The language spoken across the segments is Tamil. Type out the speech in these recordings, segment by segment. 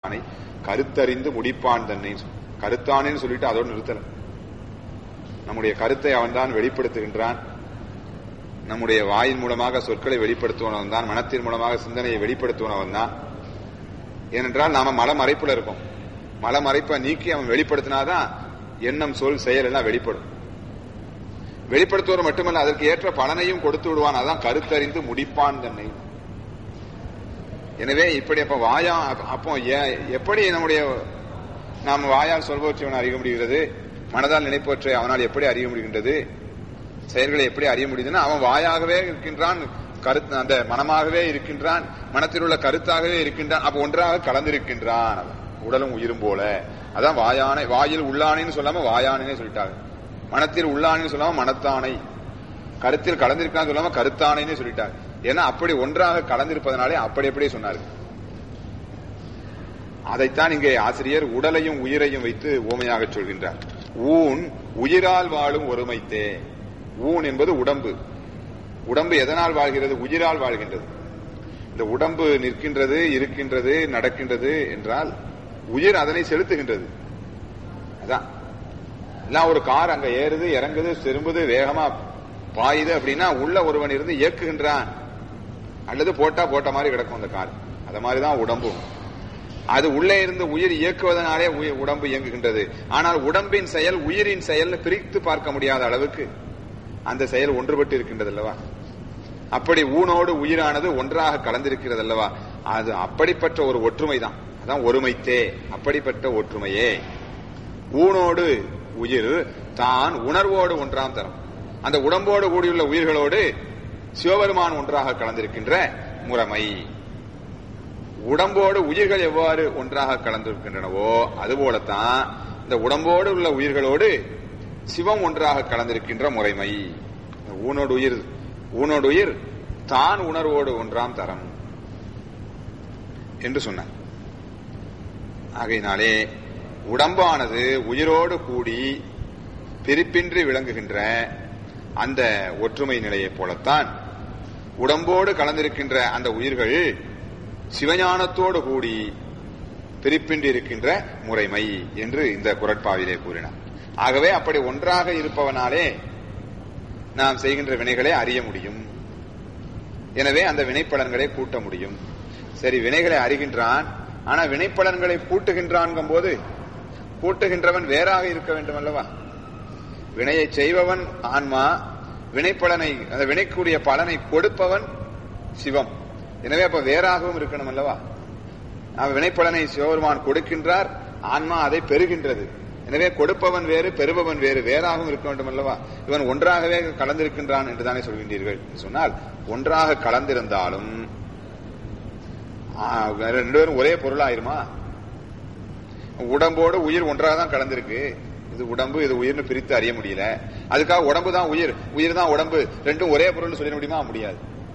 கருத்தறிந்து முடிப்பான் தன்னை கருத்தானேன்னு சொல்லிட்டு அதோடு நிறுத்தல நம்முடைய கருத்தை அவன்தான் வெளிப்படுத்துகின்றான் நம்முடைய வாயின் மூலமாக சொற்களை வெளிப்படுத்துவனவன் தான் மனத்தின் மூலமாக சிந்தனையை வெளிப்படுத்துவனவன் தான் ஏனென்றால் நாம மலமறைப்புல இருக்கோம் மலமறைப்பை நீக்கி அவன் வெளிப்படுத்தினாதான் எண்ணம் சொல் செயல் எல்லாம் வெளிப்படும் வெளிப்படுத்துவது மட்டுமல்ல அதற்கு ஏற்ற பலனையும் கொடுத்து விடுவான் அதான் கருத்தறிந்து முடிப்பான் தன்னை எனவே இப்படி அப்ப வாயா அப்போ ஏ- எப்படி நம்முடைய நாம் வாயால் சொல்பவற்றை அவன் அறிய முடிகிறது மனதால் நினைப்பவற்றை அவனால் எப்படி அறிய முடிகின்றது செயல்களை எப்படி அறிய முடியுதுன்னா அவன் வாயாகவே இருக்கின்றான் கருத்து அந்த மனமாகவே இருக்கின்றான் மனத்தில் உள்ள கருத்தாகவே இருக்கின்றான் அப்ப ஒன்றாக கலந்திருக்கின்றான் அவன் உடலும் உயிரும் போல அதான் வாயானை வாயில் உள்ளானைன்னு சொல்லாம வாயானே சொல்லிட்டாங்க மனத்தில் உள்ளானைன்னு சொல்லாம மனத்தானை கருத்தில் கலந்திருக்கான்னு சொல்லாம கருத்தானைன்னு சொல்லிட்டாங்க ஏன்னா அப்படி ஒன்றாக கலந்திருப்பதனாலே அப்படி அப்படியே சொன்னாரு அதைத்தான் இங்கே ஆசிரியர் உடலையும் உயிரையும் வைத்து ஓமையாக சொல்கின்றார் ஊன் உயிரால் வாழும் ஒருமைத்தே ஊன் என்பது உடம்பு உடம்பு எதனால் வாழ்கிறது உயிரால் வாழ்கின்றது இந்த உடம்பு நிற்கின்றது இருக்கின்றது நடக்கின்றது என்றால் உயிர் அதனை செலுத்துகின்றது அதான் எல்லாம் ஒரு கார் அங்க ஏறுது இறங்குது திரும்புது வேகமா பாயுது அப்படின்னா உள்ள ஒருவன் இருந்து இயக்குகின்றான் அல்லது போட்டா போட்ட மாதிரி கிடக்கும் அந்த கார் அது மாதிரிதான் உடம்பும் அது உள்ளே இருந்து உயிர் இயக்குவதனாலே உயி- உடம்பு இயங்குகின்றது ஆனால் உடம்பின் செயல் உயிரின் செயல் பிரித்து பார்க்க முடியாத அளவுக்கு அந்த செயல் ஒன்றுபட்டு இருக்கின்றது அல்லவா அப்படி ஊனோடு உயிரானது ஒன்றாக கலந்திருக்கிறது அல்லவா அது அப்படிப்பட்ட ஒரு ஒற்றுமை தான் அதான் ஒருமைத்தே அப்படிப்பட்ட ஒற்றுமையே ஊனோடு உயிர் தான் உணர்வோடு ஒன்றாம் தரம் அந்த உடம்போடு கூடியுள்ள உயிர்களோடு சிவபெருமான் ஒன்றாக கலந்திருக்கின்ற முறைமை உடம்போடு உயிர்கள் எவ்வாறு ஒன்றாக கலந்திருக்கின்றனவோ அதுபோலத்தான் இந்த உடம்போடு உள்ள உயிர்களோடு சிவம் ஒன்றாக கலந்திருக்கின்ற முறைமை ஊனோடு உயிர் ஊனோடு உயிர் தான் உணர்வோடு ஒன்றாம் தரம் என்று சொன்னார் ஆகையினாலே உடம்பானது உயிரோடு கூடி பிரிப்பின்றி விளங்குகின்ற அந்த ஒற்றுமை நிலையைப் போலத்தான் உடம்போடு கலந்திருக்கின்ற அந்த உயிர்கள் சிவஞானத்தோடு கூடி பிரிப்பின்றி இருக்கின்ற முறைமை என்று இந்த குரட்பாவிலே கூறினார் ஆகவே அப்படி ஒன்றாக இருப்பவனாலே நாம் செய்கின்ற வினைகளை அறிய முடியும் எனவே அந்த வினைப்பலன்களை கூட்ட முடியும் சரி வினைகளை அறிகின்றான் ஆனா வினைப்பலன்களை கூட்டுகின்றான் போது கூட்டுகின்றவன் வேறாக இருக்க வேண்டும் அல்லவா வினையை செய்பவன் ஆன்மா வினைப்பலனை அந்த வினைக்குரிய பலனை கொடுப்பவன் சிவம் எனவே அப்ப வேறாகவும் இருக்கணும் அல்லவா அவன் வினைப்பலனை சிவபெருமான் கொடுக்கின்றார் ஆன்மா அதை பெறுகின்றது எனவே கொடுப்பவன் வேறு பெறுபவன் வேறு வேறாகவும் இருக்க வேண்டும் அல்லவா இவன் ஒன்றாகவே கலந்திருக்கின்றான் என்று தானே சொல்கின்றீர்கள் என்று சொன்னால் ஒன்றாக கலந்திருந்தாலும் ஆ, வேற ரெண்டு பேரும் ஒரே பொருளாயிருமா உடம்போடு உயிர் ஒன்றாக தான் கலந்திருக்கு இது உடம்பு இது உயிர்னு பிரித்து அறிய முடியல அதுக்காக உடம்பு தான் உயிர் உயிர் தான் உடம்பு ரெண்டும் ஒரே பொருள் சொல்லிட முடியுமா முடியாது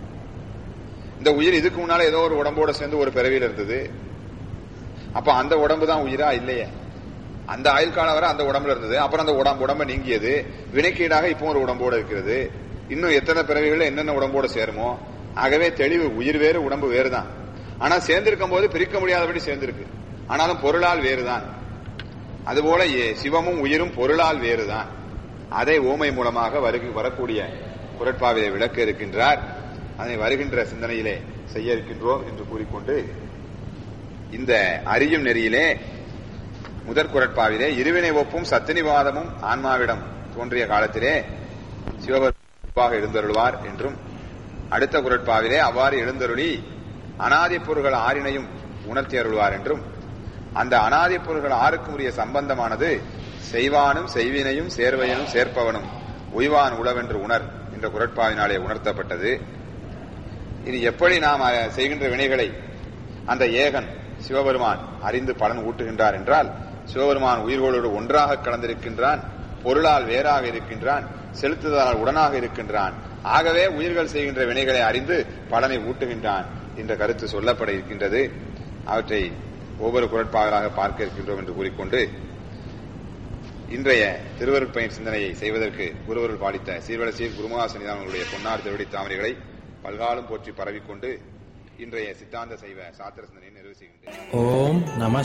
இந்த உயிர் இதுக்கு முன்னால ஏதோ ஒரு உடம்போட சேர்ந்து ஒரு பிறவியில இருந்தது அப்ப அந்த உடம்பு தான் உயிரா இல்லையே அந்த ஆயுள் காலம் வரை அந்த உடம்புல இருந்தது அப்புறம் அந்த உடம்பு உடம்ப நீங்கியது வினைக்கீடாக இப்போ ஒரு உடம்போட இருக்கிறது இன்னும் எத்தனை பிறவிகள் என்னென்ன உடம்போட சேருமோ ஆகவே தெளிவு உயிர் வேறு உடம்பு வேறுதான் ஆனா சேர்ந்திருக்கும் போது பிரிக்க முடியாதபடி சேர்ந்திருக்கு ஆனாலும் பொருளால் வேறுதான் அதுபோல ஏ- சிவமும் உயிரும் பொருளால் வேறுதான் அதை ஓமை மூலமாக வருகு வரக்கூடிய குரட்பாவிலே விளக்க இருக்கின்றார் அதனை வருகின்ற சிந்தனையிலே செய்ய இருக்கின்றோம் என்று கூறிக்கொண்டு இந்த அறியும் நெறியிலே முதற் குரட்பாவிலே இருவினை ஒப்பும் சத்தினிவாதமும் ஆன்மாவிடம் தோன்றிய காலத்திலே சிவபெருமாக எழுந்தருள்வார் என்றும் அடுத்த குரட்பாவிலே அவ்வாறு எழுந்தருளி அனாதி பொருள்கள் ஆறினையும் உணர்த்தி அருள்வார் என்றும் அந்த அனாதி பொருள்கள் ஆறுக்கும் உரிய சம்பந்தமானது செய்வானும் செய்வினையும் சேர்வையனும் சேர்ப்பவனும் உய்வான் உளவென்று உணர் என்ற குரட்பாவினாலே உணர்த்தப்பட்டது இனி எப்படி நாம் அஹ், செய்கின்ற வினைகளை அந்த ஏகன் சிவபெருமான் அறிந்து பலன் ஊட்டுகின்றார் என்றால் சிவபெருமான் உயிர்களோடு ஒன்றாக கலந்திருக்கின்றான் பொருளால் வேறாக இருக்கின்றான் செலுத்துதலால் உடனாக இருக்கின்றான் ஆகவே உயிர்கள் செய்கின்ற வினைகளை அறிந்து பலனை ஊட்டுகின்றான் என்ற கருத்து சொல்லப்பட இருக்கின்றது அவற்றை ஒவ்வொரு குரட்பாகளாக பார்க்க இருக்கின்றோம் என்று கூறிக்கொண்டு இன்றைய திருவருட்பயன் சிந்தனையை செய்வதற்கு குருவருள் பாலித்த சீர்வலசீர் குருமகாசனிதான் அவர்களுடைய பொன்னார் திருவடி தாமரைகளை பல்காலம் போற்றி பரவிக்கொண்டு இன்றைய சித்தாந்த சைவ சாத்திர சிந்தனையை நிறைவு செய்கின்றேன் ஓம் நம